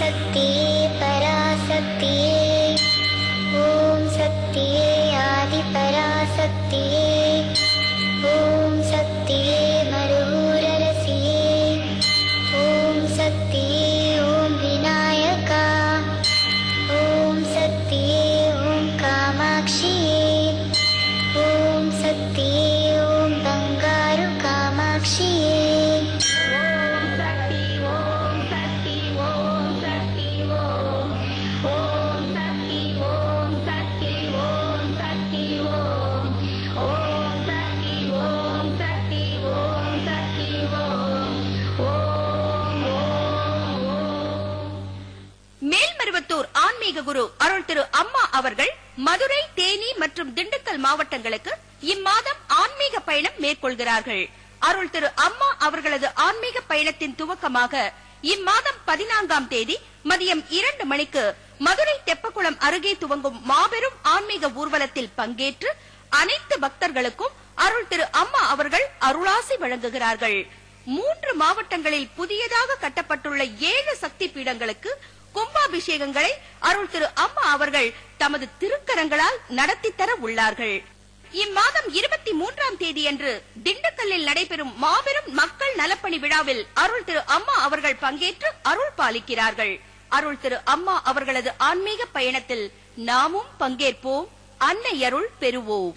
சக்தியே பராசக்தியே ஓம் சக்தியே ஆதி பராசக்தியே ஓம் சக்தியே மருகூரரசியே ஓம் சக்தியே ஓம் விநாயகா ஓம் சக்தியே ஓம் காமாட்சியே ஓம் சக்தியே ஓம் பங்காரு காமாட்சியே மேல்மருவத்தூர் ஆன்மீக குரு அருள் திரு அம்மா அவர்கள் மதுரை தேனி மற்றும் திண்டுக்கல் மாவட்டங்களுக்கு இம்மாதம் ஆன்மீக பயணம் மேற்கொள்கிறார்கள் அருள் திரு அம்மா அவர்களது ஆன்மீக பயணத்தின் துவக்கமாக இம்மாதம் பதினான்காம் தேதி மதியம் இரண்டு மணிக்கு மதுரை தெப்பக்குளம் அருகே துவங்கும் மாபெரும் ஆன்மீக ஊர்வலத்தில் பங்கேற்று அனைத்து பக்தர்களுக்கும் அருள் திரு அம்மா அவர்கள் அருளாசி வழங்குகிறார்கள் மூன்று மாவட்டங்களில் புதியதாக கட்டப்பட்டுள்ள ஏழு சக்தி பீடங்களுக்கு கும்பாபிஷேகங்களை அருள் திரு அம்மா அவர்கள் தமது திருக்கரங்களால் நடத்தித் தர உள்ளார்கள் இம்மாதம் இருபத்தி மூன்றாம் தேதியன்று திண்டுக்கல்லில் நடைபெறும் மாபெரும் மக்கள் நலப்பணி விழாவில் அருள் திரு அம்மா அவர்கள் பங்கேற்று அருள் பாலிக்கிறார்கள் அருள் திரு அம்மா அவர்களது ஆன்மீக பயணத்தில் நாமும் பங்கேற்போம் அன்னை அருள் பெறுவோம்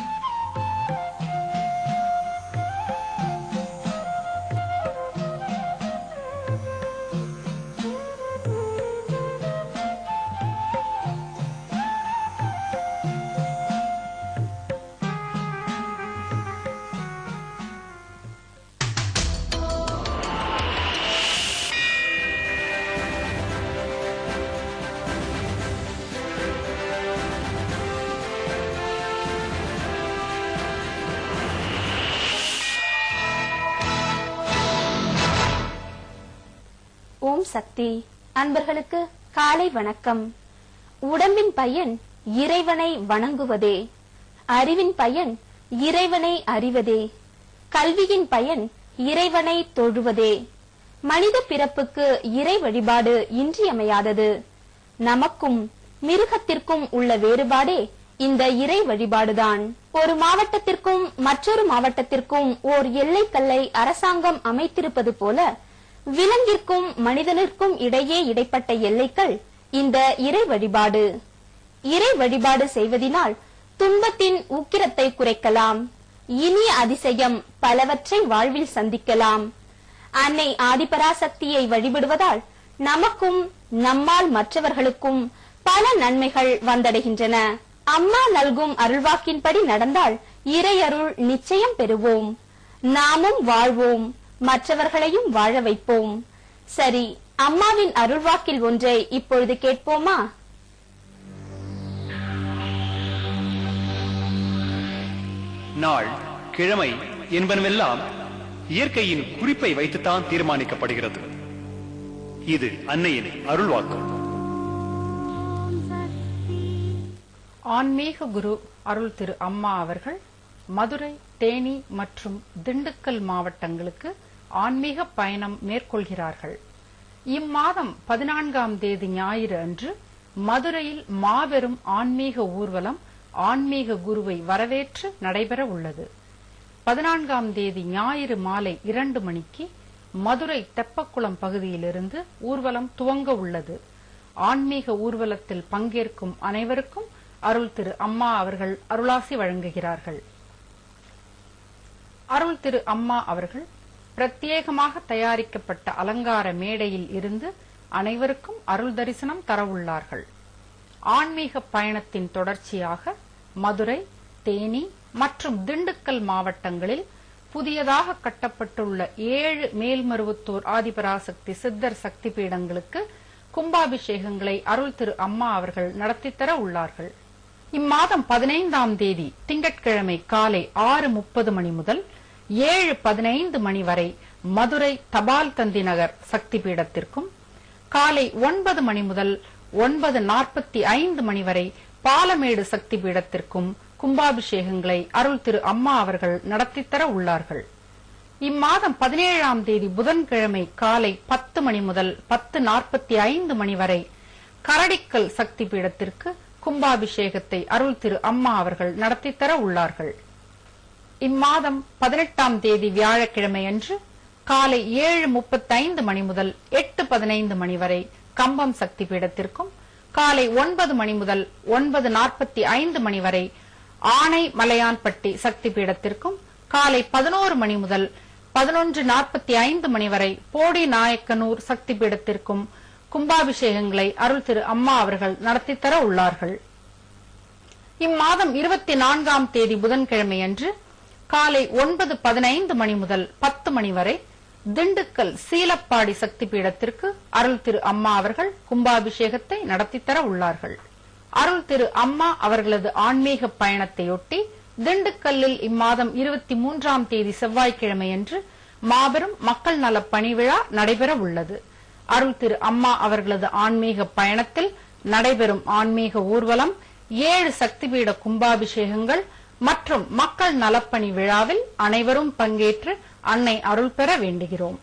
ஓம் சக்தி அன்பர்களுக்கு காலை வணக்கம் உடம்பின் பயன் இறைவனை வணங்குவதே அறிவின் பயன் இறைவனை அறிவதே கல்வியின் பயன் இறைவனை தொழுவதே மனித பிறப்புக்கு இறை வழிபாடு இன்றியமையாதது நமக்கும் மிருகத்திற்கும் உள்ள வேறுபாடே இந்த இறை வழிபாடுதான் ஒரு மாவட்டத்திற்கும் மற்றொரு மாவட்டத்திற்கும் ஓர் எல்லைக்கல்லை அரசாங்கம் அமைத்திருப்பது போல விலங்கிற்கும் மனிதனிற்கும் இடையே இடைப்பட்ட எல்லைகள் இந்த இறை வழிபாடு இறை வழிபாடு செய்வதினால் துன்பத்தின் உக்கிரத்தை குறைக்கலாம் இனிய அதிசயம் பலவற்றை வாழ்வில் சந்திக்கலாம் அன்னை ஆதிபராசக்தியை வழிபடுவதால் நமக்கும் நம்மால் மற்றவர்களுக்கும் பல நன்மைகள் வந்தடைகின்றன அம்மா நல்கும் அருள்வாக்கின்படி நடந்தால் இறையருள் நிச்சயம் பெறுவோம் நாமும் வாழ்வோம் மற்றவர்களையும் வாழ வைப்போம் சரி அம்மாவின் அருள்வாக்கில் ஒன்றை இப்பொழுது கேட்போமா நாள் கிழமை என்பனவெல்லாம் இயற்கையின் குறிப்பை வைத்துத்தான் தீர்மானிக்கப்படுகிறது இது அன்னையின் அருள்வாக்கு ஆன்மீக குரு அருள் திரு அம்மா அவர்கள் மதுரை தேனி மற்றும் திண்டுக்கல் மாவட்டங்களுக்கு ஆன்மீக பயணம் மேற்கொள்கிறார்கள் இம்மாதம் பதினான்காம் தேதி ஞாயிறு அன்று மதுரையில் மாபெரும் ஆன்மீக ஊர்வலம் ஆன்மீக குருவை வரவேற்று நடைபெற உள்ளது பதினான்காம் தேதி ஞாயிறு மாலை இரண்டு மணிக்கு மதுரை தெப்பக்குளம் பகுதியிலிருந்து ஊர்வலம் துவங்க உள்ளது ஆன்மீக ஊர்வலத்தில் பங்கேற்கும் அனைவருக்கும் அருள் திரு அம்மா அவர்கள் அருளாசி வழங்குகிறார்கள் அருள் திரு அம்மா அவர்கள் பிரத்யேகமாக தயாரிக்கப்பட்ட அலங்கார மேடையில் இருந்து அனைவருக்கும் அருள் தரிசனம் தரவுள்ளார்கள் ஆன்மீக பயணத்தின் தொடர்ச்சியாக மதுரை தேனி மற்றும் திண்டுக்கல் மாவட்டங்களில் புதியதாக கட்டப்பட்டுள்ள ஏழு மேல்மருவத்தூர் ஆதிபராசக்தி சித்தர் சக்தி பீடங்களுக்கு கும்பாபிஷேகங்களை அருள் திரு அம்மா அவர்கள் நடத்தித்தர உள்ளார்கள் இம்மாதம் பதினைந்தாம் தேதி திங்கட்கிழமை காலை ஆறு முப்பது மணி முதல் ஏழு பதினைந்து மணி வரை மதுரை தபால் தந்தி நகர் சக்தி பீடத்திற்கும் காலை ஒன்பது மணி முதல் ஒன்பது நாற்பத்தி ஐந்து மணி வரை பாலமேடு சக்தி பீடத்திற்கும் கும்பாபிஷேகங்களை அருள் திரு அம்மா அவர்கள் நடத்தித்தர உள்ளார்கள் இம்மாதம் பதினேழாம் தேதி புதன்கிழமை காலை பத்து மணி முதல் பத்து நாற்பத்தி ஐந்து மணி வரை கரடிக்கல் சக்தி பீடத்திற்கு கும்பாபிஷேகத்தை அருள் திரு அம்மா அவர்கள் நடத்தித் தர உள்ளார்கள் இம்மாதம் பதினெட்டாம் தேதி வியாழக்கிழமை அன்று காலை ஏழு முப்பத்தைந்து மணி முதல் எட்டு பதினைந்து மணி வரை கம்பம் சக்தி பீடத்திற்கும் காலை ஒன்பது மணி முதல் ஒன்பது நாற்பத்தி ஐந்து மணி வரை ஆனை மலையான்பட்டி சக்தி பீடத்திற்கும் காலை பதினோரு மணி முதல் பதினொன்று நாற்பத்தி ஐந்து மணி வரை போடி நாயக்கனூர் சக்தி பீடத்திற்கும் கும்பாபிஷேகங்களை அருள் திரு அம்மா அவர்கள் நடத்தித் தர உள்ளார்கள் இம்மாதம் இருபத்தி நான்காம் தேதி புதன்கிழமை அன்று காலை ஒன்பது பதினைந்து மணி முதல் பத்து மணி வரை திண்டுக்கல் சீலப்பாடி சக்தி பீடத்திற்கு அருள் திரு அம்மா அவர்கள் கும்பாபிஷேகத்தை நடத்தித் தர உள்ளார்கள் அருள் திரு அம்மா அவர்களது ஆன்மீக பயணத்தையொட்டி திண்டுக்கல்லில் இம்மாதம் இருபத்தி மூன்றாம் தேதி செவ்வாய்க்கிழமையன்று மாபெரும் மக்கள் நல பணி விழா நடைபெற உள்ளது அருள் திரு அம்மா அவர்களது ஆன்மீக பயணத்தில் நடைபெறும் ஆன்மீக ஊர்வலம் ஏழு சக்திபீட கும்பாபிஷேகங்கள் மற்றும் மக்கள் நலப்பணி விழாவில் அனைவரும் பங்கேற்று அன்னை அருள் பெற வேண்டுகிறோம்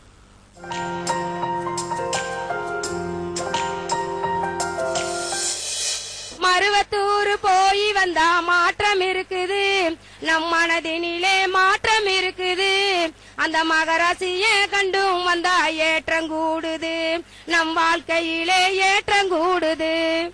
மருவத்தூர் போய் வந்தா மாற்றம் இருக்குது நம் மனதினிலே மாற்றம் இருக்குது அந்த மகராசிய கண்டும் வந்தா ஏற்றங்கூடுது நம் வாழ்க்கையிலே ஏற்றங்கூடுது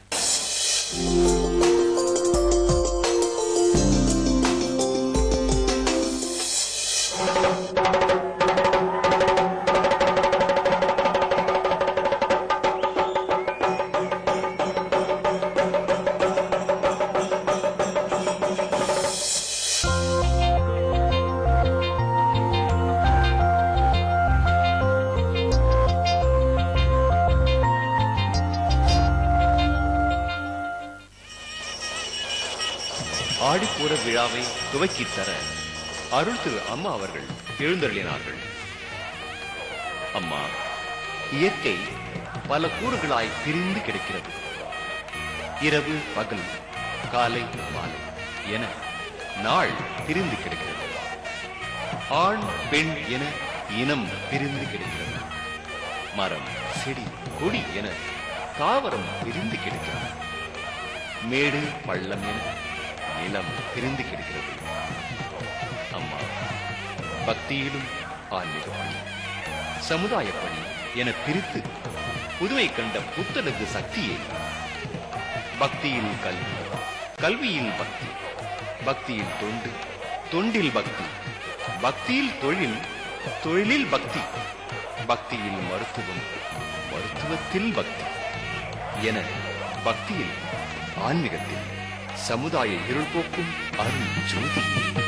ஆடிப்பூர விழாவை துவக்கித் தர அருள் திரு அம்மா அவர்கள் எழுந்தருளினார்கள் அம்மா இயற்கை பல கூறுகளாய் பிரிந்து கிடக்கிறது இரவு பகல் காலை மாலை என நாள் பிரிந்து கிடக்கிறது ஆண் பெண் என இனம் பிரிந்து கிடக்கிறது மரம் செடி கொடி என தாவரம் பிரிந்து கிடக்கிறது மேடு பள்ளம் என நிலம் பிரிந்து கிடக்கிறது அம்மா பக்தியிலும் ஆன்மீக பணி சமுதாய பணி என பிரித்து புதுவை கண்ட புத்தனுக்கு சக்தியே பக்தியில் கல்வி கல்வியில் பக்தி பக்தியில் தொண்டு தொண்டில் பக்தி பக்தியில் தொழில் தொழிலில் பக்தி பக்தியில் மருத்துவம் மருத்துவத்தில் பக்தி என பக்தியில் ஆன்மீகத்தில் சமுதாய இருள் போக்கும் அருள் ஜோதி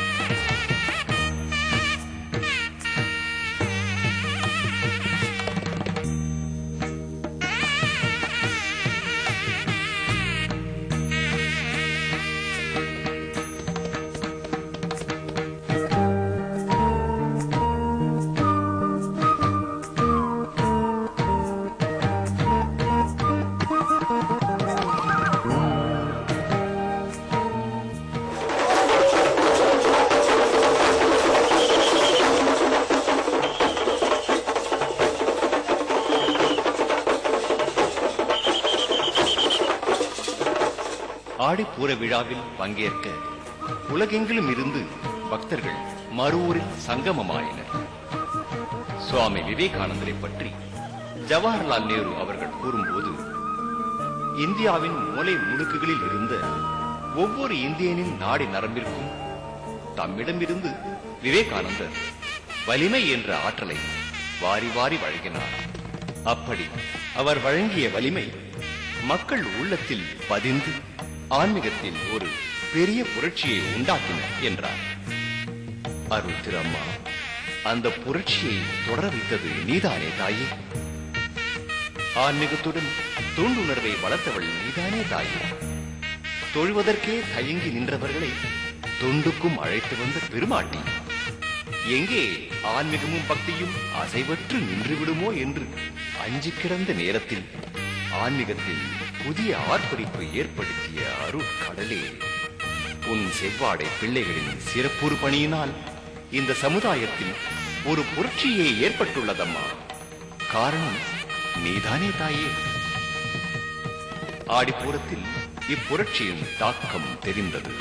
ஆடிப்பூர விழாவில் பங்கேற்க உலகெங்கிலும் இருந்து பக்தர்கள் மறுவூரில் சங்கமமாயினர் சுவாமி விவேகானந்தரை பற்றி ஜவஹர்லால் நேரு அவர்கள் கூறும்போது இந்தியாவின் மூலை முடுக்குகளில் இருந்த ஒவ்வொரு இந்தியனின் நாடி நரம்பிற்கும் தம்மிடமிருந்து விவேகானந்தர் வலிமை என்ற ஆற்றலை வாரி வாரி வழங்கினார் அப்படி அவர் வழங்கிய வலிமை மக்கள் உள்ளத்தில் பதிந்து ஆன்மீகத்தில் ஒரு பெரிய புரட்சியை உண்டாக்கின என்றார் அருள் திரு அந்த புரட்சியை தொடர வைத்தது நீதானே தாயே ஆன்மீகத்துடன் தூண்டுணர்வை வளர்த்தவள் நீதானே தாயே தொழுவதற்கே தயங்கி நின்றவர்களை தொண்டுக்கும் அழைத்து வந்த பெருமாட்டி எங்கே ஆன்மீகமும் பக்தியும் அசைவற்று நின்று விடுமோ என்று அஞ்சி கிடந்த நேரத்தில் ஆன்மீகத்தில் புதிய ஆர்ப்பரிப்பை ஏற்படுத்திய அருட்கடலே உன் செவ்வாடை பிள்ளைகளின் சிறப்புறு பணியினால் இந்த சமுதாயத்தில் ஒரு புரட்சியே ஏற்பட்டுள்ளதம்மா காரணம் நீதானே தாயே ஆடிப்பூரத்தில் இப்புரட்சியின் தாக்கம் தெரிந்தது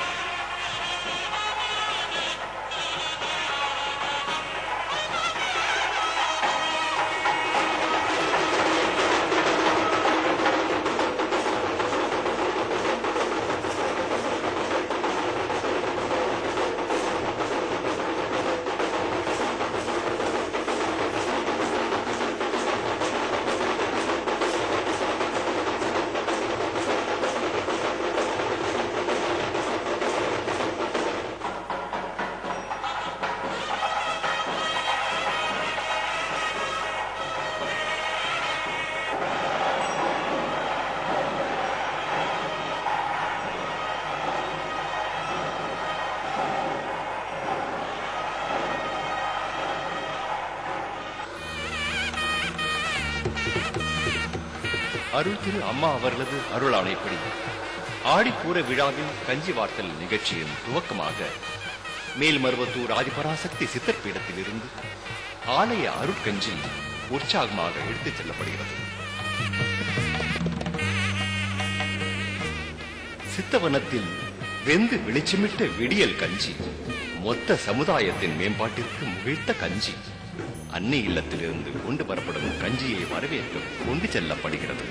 அருள் திரு அம்மா அவர்களது அருள் ஆணைப்படி ஆடிப்பூர விழாவின் கஞ்சி வார்த்தல் நிகழ்ச்சியின் துவக்கமாக மேல்மருவத்தூர் ஆதிபராசக்தி சித்தர் பீடத்திலிருந்து ஆலய அருட்கஞ்சி உற்சாகமாக எடுத்துச் செல்லப்படுகிறது சித்தவனத்தில் வெந்து வெளிச்சமிட்ட விடியல் கஞ்சி மொத்த சமுதாயத்தின் மேம்பாட்டிற்கு முகிழ்த்த கஞ்சி அன்னை இல்லத்திலிருந்து கொண்டு வரப்படும் கஞ்சியை வரவேற்க கொண்டு செல்லப்படுகிறது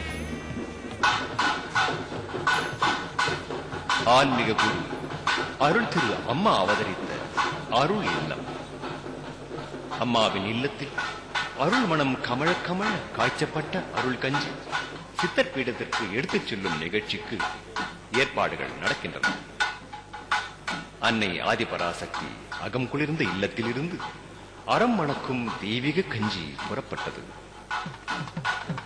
ஆன்மீக குரு அருள் திரு அம்மா அவதரித்த அருள் இல்லம் அம்மாவின் இல்லத்தில் அருள் மனம் கமழ கமழ காய்ச்சப்பட்ட அருள் கஞ்சி சித்தர் பீடத்திற்கு எடுத்துச் செல்லும் நிகழ்ச்சிக்கு ஏற்பாடுகள் நடக்கின்றன அன்னை ஆதிபராசக்தி அகம் குளிர்ந்த இல்லத்திலிருந்து அறம் மணக்கும் தெய்வீக கஞ்சி புறப்பட்டது